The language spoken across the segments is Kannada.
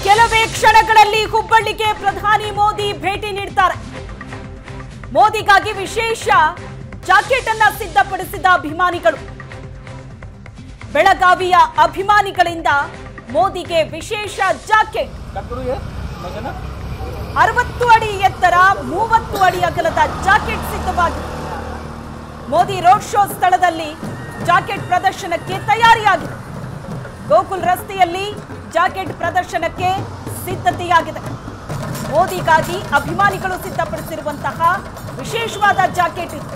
ಕೆಲವೇ ಕ್ಷಣಗಳಲ್ಲಿ ಹುಬ್ಬಳ್ಳಿಗೆ ಪ್ರಧಾನಿ ಮೋದಿ ಭೇಟಿ ನೀಡ್ತಾರೆ ಮೋದಿಗಾಗಿ ವಿಶೇಷ ಜಾಕೆಟ್ ಅನ್ನ ಸಿದ್ಧಪಡಿಸಿದ ಅಭಿಮಾನಿಗಳು ಬೆಳಗಾವಿಯ ಅಭಿಮಾನಿಗಳಿಂದ ಮೋದಿಗೆ ವಿಶೇಷ ಜಾಕೆಟ್ ಅರವತ್ತು ಅಡಿ ಎತ್ತರ ಮೂವತ್ತು ಅಡಿ ಅಗಲದ ಜಾಕೆಟ್ ಸಿದ್ಧವಾಗಿದೆ ಮೋದಿ ರೋಡ್ ಶೋ ಸ್ಥಳದಲ್ಲಿ ಜಾಕೆಟ್ ಪ್ರದರ್ಶನಕ್ಕೆ ತಯಾರಿಯಾಗಿದೆ ಗೋಕುಲ್ ರಸ್ತೆಯಲ್ಲಿ ಜಾಕೆಟ್ ಪ್ರದರ್ಶನಕ್ಕೆ ಸಿದ್ಧತೆಯಾಗಿದೆ ಮೋದಿಗಾಗಿ ಅಭಿಮಾನಿಗಳು ಸಿದ್ಧಪಡಿಸಿರುವಂತಹ ವಿಶೇಷವಾದ ಜಾಕೆಟ್ ಇದು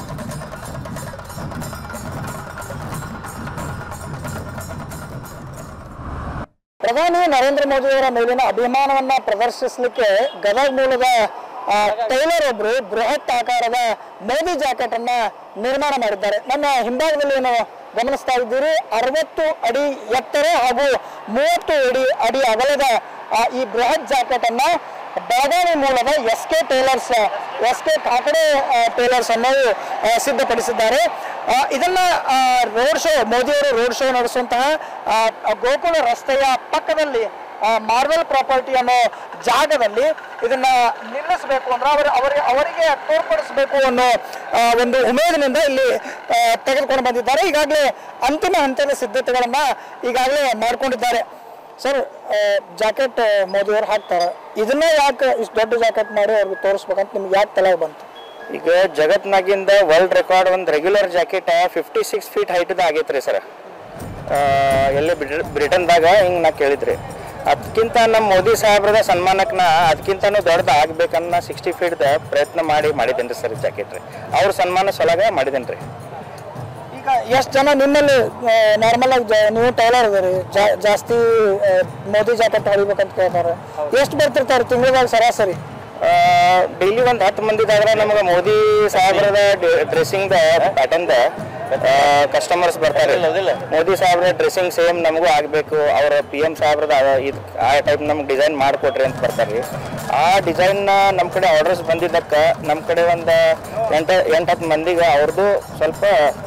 ಪ್ರಧಾನಿ ನರೇಂದ್ರ ಮೋದಿ ಅವರ ಮೇಲಿನ ಅಭಿಮಾನವನ್ನ ಪ್ರದರ್ಶಿಸಲಿಕ್ಕೆ ಗದಗ ಮೂಲದ ಆ, ಟೈಲರ್ ಒಬ್ರು ಬೃಹತ್ ಆಕಾರದ ಮೋದಿ ಜಾಕೆಟ್ ಅನ್ನ ನಿರ್ಮಾಣ ಮಾಡಿದ್ದಾರೆ ನನ್ನ ಹಿಂಭಾಗದಲ್ಲಿ ಏನು ಗಮನಿಸ್ತಾ ಇದ್ದೀರಿ ಅರವತ್ತು ಅಡಿ ಎತ್ತರ ಹಾಗೂ ಮೂವತ್ತು ಅಡಿ ಅಡಿ ಅಗಲದ ಆ, ಈ ಬೃಹತ್ ಜಾಕೆಟ್ ಅನ್ನ ಬೆಳಗಾವಿ ಮೂಲದ S K tailors S K Kakade ಆ, ಟೇಲರ್ಸ್ ಅನ್ನೋದು ಆ, ಸಿದ್ಧಪಡಿಸಿದ್ದಾರೆ ಆ, ಇದನ್ನ ರೋಡ್ ಶೋ ಮೋದಿಯವರು ರೋಡ್ ಶೋ ನಡೆಸುವಂತಹ ಆ, ಆ, ಗೋಕುಲ ರಸ್ತೆಯ ಪಕ್ಕದಲ್ಲಿ ಮಾರ್ಬಲ್ ಪ್ರಾಪರ್ಟಿ ಅನ್ನೋ ಜಾಗದಲ್ಲಿ ಇದನ್ನ ನಿಲ್ಲಿಸಬೇಕು ಅಂದ್ರೆ ಅವರು ಅವರಿಗೆ ಅವರಿಗೆ ತೋರ್ಪಡಿಸಬೇಕು ಅನ್ನೋ ಆ, ಒಂದು ಉಮೇದಿನಿಂದ ಇಲ್ಲಿ ಆ, ತೆಗೆದುಕೊಂಡು ಬಂದಿದ್ದಾರೆ ಈಗಾಗಲೇ ಅಂತಿಮ ಹಂತದ ಸಿದ್ಧತೆಗಳನ್ನ ಈಗಾಗಲೇ ಮಾಡ್ಕೊಂಡಿದ್ದಾರೆ ಸರ್ ಜಾಕೆಟ್ ಮೋದಿಯವರು ಹಾಕ್ತಾರೆ ಇದನ್ನ ಯಾಕೆ ಇಷ್ಟು ದೊಡ್ಡ ಜಾಕೆಟ್ ಮಾಡಿ ಅವ್ರಿಗೆ ತೋರಿಸ್ಬೇಕಂತ ನಿಮ್ಗೆ ಯಾಕೆ ತಲೆ ಬಂತು ಈಗ ಜಗತ್ನಾಗಿಂದ ವರ್ಲ್ಡ್ ರೆಕಾರ್ಡ್ ಒಂದು regular jacket fifty six feet ಹೈಟ್ದ ಆಗೈತ್ರಿ ಸರ್ ಎಲ್ಲಿ ಬ್ರಿಟ- ಬ್ರಿಟನ್ದಾಗ ಹಿಂಗೆ ನಾ ಕೇಳಿದ್ರಿ ಅದಕ್ಕಿಂತ ನಮ್ಮ ಮೋದಿ ಸಾಹೇಬ್ರದ ಸನ್ಮಾನಕ್ಕೆ ನಾ ಅದಕ್ಕಿಂತನೂ ದೊಡ್ಡದು ಆಗ್ಬೇಕನ್ನ ಸಿಕ್ಸ್ಟಿ ಫೀಟ್ದ ಪ್ರಯತ್ನ ಮಾಡಿ ಮಾಡಿದ್ದೇನೆ ರೀ ಸರ್ ಜಾಕೆಟ್ ರೀ ಅವ್ರ ಸನ್ಮಾನ ಸಲಗ ಮಾಡಿದ್ದೇನೆ ರೀ ಈಗ ಎಷ್ಟು ಜನ ನಿಮ್ಮಲ್ಲಿ ನಾರ್ಮಲ್ ಆಗಿ ಜ- ನೀವು ಟೈಲರ್ ಇದೀರಿ ಜಾ- ಜಾಸ್ತಿ ಆ, ಮೋದಿ ಜಾಕೆಟ್ ಹೊಡಿಬೇಕಂತ ಕೇಳ್ತಾರೆ ಎಷ್ಟು ಬರ್ತಿರ್ತಾರೆ ತಿಂಗಳಿಗೆ ಸರಾಸರಿ ಡೈಲಿ ಒಂದು ಹತ್ತು ಮಂದಿದಾದ್ರೆ ನಮಗೆ ಮೋದಿ ಸಾಹೇಬ್ರದ ಡ್ರೆಸ್ಸಿಂಗ್ ಪ್ಯಾಟರ್ನ್ದ ಕಸ್ಟಮರ್ಸ್ ಬರ್ತಾರೆ ಮೋದಿ ಸಾಹೇಬ್ರ ಡ್ರೆಸ್ಸಿಂಗ್ ಸೇಮ್ ನಮಗೂ ಆಗಬೇಕು ಅವ್ರ ಪಿ ಎಮ್ ಸಾಹೇಬ್ರದ ಇದು ಆ ಟೈಪ್ ನಮ್ಗೆ ಡಿಸೈನ್ ಮಾಡಿಕೊಟ್ರಿ ಅಂತ ಬರ್ತಾರೆ ಆ ಡಿಸೈನ್ನ ನಮ್ಮ ಕಡೆ ಆರ್ಡರ್ಸ್ ಬಂದಿದ್ದಕ್ಕೆ ನಮ್ಮ ಕಡೆ ಒಂದು ಎಂಟು ಎಂಟು ಹತ್ತು ಮಂದಿಗೆ ಅವ್ರದ್ದು ಸ್ವಲ್ಪ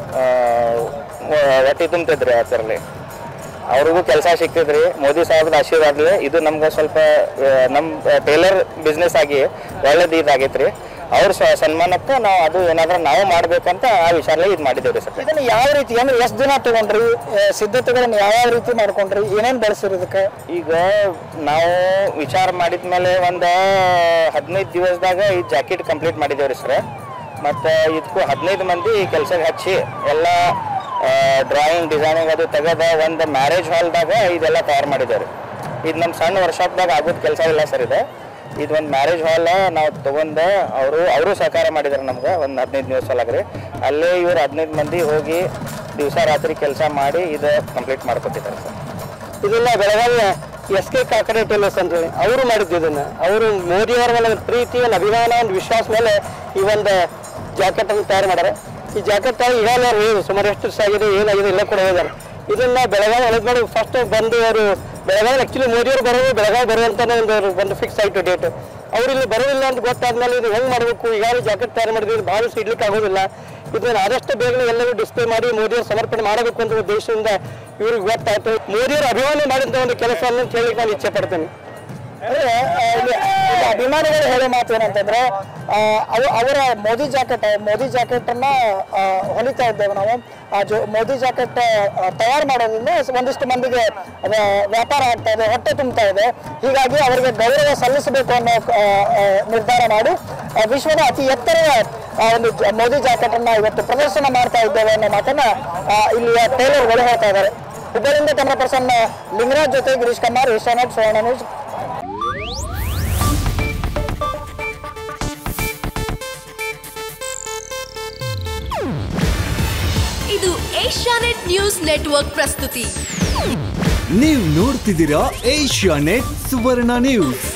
ಒಟ್ಟಿ ತುಂಬ್ತಿದ್ರಿ ಆ ಥರಲ್ಲಿ ಅವ್ರಿಗೂ ಕೆಲಸ ಸಿಕ್ತಿದ್ರಿ ಮೋದಿ ಸಾಹೇಬ್ರ ಆಶೀರ್ವಾದ ಇದು ನಮ್ಗೆ ಸ್ವಲ್ಪ ಆ, ನಮ್ಮ ಟೇಲರ್ ಬಿಸ್ನೆಸ್ ಆಗಿ ಒಳ್ಳೇದು ಇದಾಗೈತ್ರಿ ಅವ್ರ ಸ- ಸನ್ಮಾನಕ್ಕೆ ನಾವು ಅದು ಏನಾದ್ರೂ ನಾವು ಮಾಡ್ಬೇಕಂತ ಆ ವಿಚಾರ ಇದು ಮಾಡಿದ್ದೇವೆ ಸರ್ ಇದನ್ನ ಯಾವ ರೀತಿ ಅಂದ್ರೆ ಎಷ್ಟು ದಿನ ತಗೊಂಡ್ರಿ ಆ, ಸಿದ್ಧತೆಗಳನ್ನ ಯಾವ ಯಾವ ರೀತಿ ಮಾಡ್ಕೊಂಡ್ರಿ ಏನೇನ್ ಬಳಸಿರಿ ಇದಕ್ಕೆ ಈಗ ನಾವು ವಿಚಾರ ಮಾಡಿದ್ಮೇಲೆ ಒಂದು ಹದಿನೈದು ದಿವಸದಾಗ ಈ ಜಾಕೆಟ್ ಕಂಪ್ಲೀಟ್ ಮಾಡಿದ್ದೇವ್ರಿ ಸರ್ ಮತ್ತು ಇದಕ್ಕೂ ಹದಿನೈದು ಮಂದಿ ಕೆಲಸಕ್ಕೆ ಹಚ್ಚಿ ಎಲ್ಲ ಡ್ರಾಯಿಂಗ್ ಡಿಸೈನಿಂಗ್ ಅದು ತೆಗೆದ ಒಂದು ಮ್ಯಾರೇಜ್ ಹಾಲ್ದಾಗ ಇದೆಲ್ಲ ತಯಾರು ಮಾಡಿದ್ದೇವ್ರಿ ಇದು ನಮ್ಮ ಸಣ್ಣ ವರ್ಷದಾಗ ಆಗೋದು ಕೆಲಸ ಇಲ್ಲ ಸರ್ ಇದು ಇದು ಒಂದು ಮ್ಯಾರೇಜ್ ಹಾಲ್ ನಾವು ತಗೊಂಡು ಅವರು ಅವರು ಸಹಕಾರ ಮಾಡಿದ್ದಾರೆ ನಮ್ಗೆ ಒಂದು ಹದಿನೈದು ದಿವಸ ಒಳಗ್ರಿ ಅಲ್ಲೇ ಇವ್ರು ಹದಿನೈದು ಮಂದಿ ಹೋಗಿ ದಿವಸ ರಾತ್ರಿ ಕೆಲಸ ಮಾಡಿ ಇದು ಕಂಪ್ಲೀಟ್ ಮಾಡ್ಕೊತಿದ್ದಾರೆ ಸರ್ ಇದನ್ನ ಬೆಳಗಾವಿಯ ಎಸ್ ಕೆ ಕಾಕಡೆ ಟೇಲರ್ಸ್ ಅಂತ ಹೇಳಿ ಅವರು ಮಾಡಿದ್ದು ಇದನ್ನ ಅವರು ಮೋದಿ ಅವರ ಮೇಲೆ ಒಂದು ಪ್ರೀತಿ ಒಂದು ಅಭಿಮಾನ ಒಂದು ವಿಶ್ವಾಸ ಮೇಲೆ ಈ ಒಂದು ಜಾಕೆಟ್ ಅನ್ನು ತಯಾರು ಮಾಡ್ಯಾರ ಈ ಜಾಕೆಟ್ ಈಗಾಗಲೇ ಅವ್ರು ಹೇಳಿದ್ರು ಸುಮಾರು ಎಷ್ಟು ದಿವಸ ಆಗಿದೆ ಏನಾಗಿದೆ ಎಲ್ಲ ಕೂಡ ಹೇಳಿದ್ದಾರೆ ಇದನ್ನ ಬೆಳಗಾವಿ ಒಳಗೆ ಮಾಡಿ ಫಸ್ಟ್ ಬಂದು ಅವರು ಬೆಳಗಾವಿ ಆಕ್ಚುಲಿ ಮೋದಿ ಅವರು ಬರೋದು ಬೆಳಗಾವಿ ಬರುವಂತಾನೆ ಒಂದು ಅವ್ರು ಒಂದು ಫಿಕ್ಸ್ ಆಯಿತು ಡೇಟ್ ಅವ್ರು ಇಲ್ಲಿ ಬರೋದಿಲ್ಲ ಅಂತ ಗೊತ್ತಾದ್ಮೇಲೆ ಇದು ಹೆಂಗ್ ಮಾಡಬೇಕು ಈಗಾಗಲೇ ಜಾಕೆಟ್ ತಯಾರು ಮಾಡಿದ್ವಿ ಭಾಳ ದಿವಸ ಇಡ್ಲಿಕ್ಕೆ ಆಗೋದಿಲ್ಲ ಇದನ್ನ ಆದಷ್ಟು ಬೇಗನೆ ಎಲ್ಲರೂ ಡಿಸ್ಪ್ಲೇ ಮಾಡಿ ಮೋದಿಯವರು ಸಮರ್ಪಣೆ ಮಾಡಬೇಕು ಅಂತ ಉದ್ದೇಶದಿಂದ ಇವ್ರಿಗೆ ಗೊತ್ತಾಯ್ತು ಮೋದಿಯವರು ಅಭಿಮಾನಿ ಮಾಡಿದಂತ ಒಂದು ಕೆಲಸವನ್ನು ಅಂತ ಹೇಳಿ ನಾನು ಇಚ್ಛೆ ಪಡ್ತೇನೆ ಅಂದ್ರೆ, ಆ, ಇಲ್ಲಿ- ಇಲ್ಲಿ ಅಭಿಮಾನಿಗಳು ಹೇಳೋ ಮಾತು ಏನಂತಂದ್ರೆ ಆ, ಅವ- ಅವರ ಮೋದಿ ಜಾಕೆಟ್ ಮೋದಿ ಜಾಕೆಟ್ ಅನ್ನ ಆ, ಹೊಲಿತಾ ಇದ್ದೇವೆ ನಾವು ಆ ಜೊ ಮೋದಿ ಜಾಕೆಟ್ ತಯಾರು ಮಾಡೋದ್ರಿಂದ ಒಂದಿಷ್ಟು ಮಂದಿಗೆ ವ್ಯಾ- ವ್ಯಾಪಾರ ಆಗ್ತಾ ಇದೆ ಹೊಟ್ಟೆ ತುಂಬ್ತಾ ಇದೆ ಹೀಗಾಗಿ ಅವರಿಗೆ ಗೌರವ ಸಲ್ಲಿಸಬೇಕು ಅನ್ನೋ ಆ, ಆ, ನಿರ್ಧಾರ ಮಾಡಿ ಆ, ವಿಶ್ವದ ಅತಿ ಎತ್ತರದ ಆ, ಒಂದು ಜ- ಮೋದಿ ಜಾಕೆಟ್ ಅನ್ನ ಇವತ್ತು ಪ್ರದರ್ಶನ ಮಾಡ್ತಾ ಇದ್ದೇವೆ ಅನ್ನೋ ಮಾತನ್ನ ಆ, ಇಲ್ಲಿಯ ಟೈಲರ್ಗಳು ಹೇಳ್ತಾ ಇದ್ದಾರೆ ಹುಬ್ಬಳ್ಳಿಯಿಂದ ಕ್ಯಾಮರಾ ಪರ್ಸನ್ ಲಿಂಗರಾಜ್ ಜೊತೆ ಗಿರೀಶ್ ಕುಮಾರ್ ಏಷ್ಯಾನೆಟ್ ಸುವರ್ಣ ನ್ಯೂಸ್ ಇದು ಏಷ್ಯಾನೆಟ್ ನ್ಯೂಸ್ ನೆಟ್ವರ್ಕ್ ಪ್ರಸ್ತುತಿ ನೀವು ನೋಡ್ತಿದ್ದೀರಾ ಏಷ್ಯಾ ನೆಟ್ ಸುವರ್ಣ ನ್ಯೂಸ್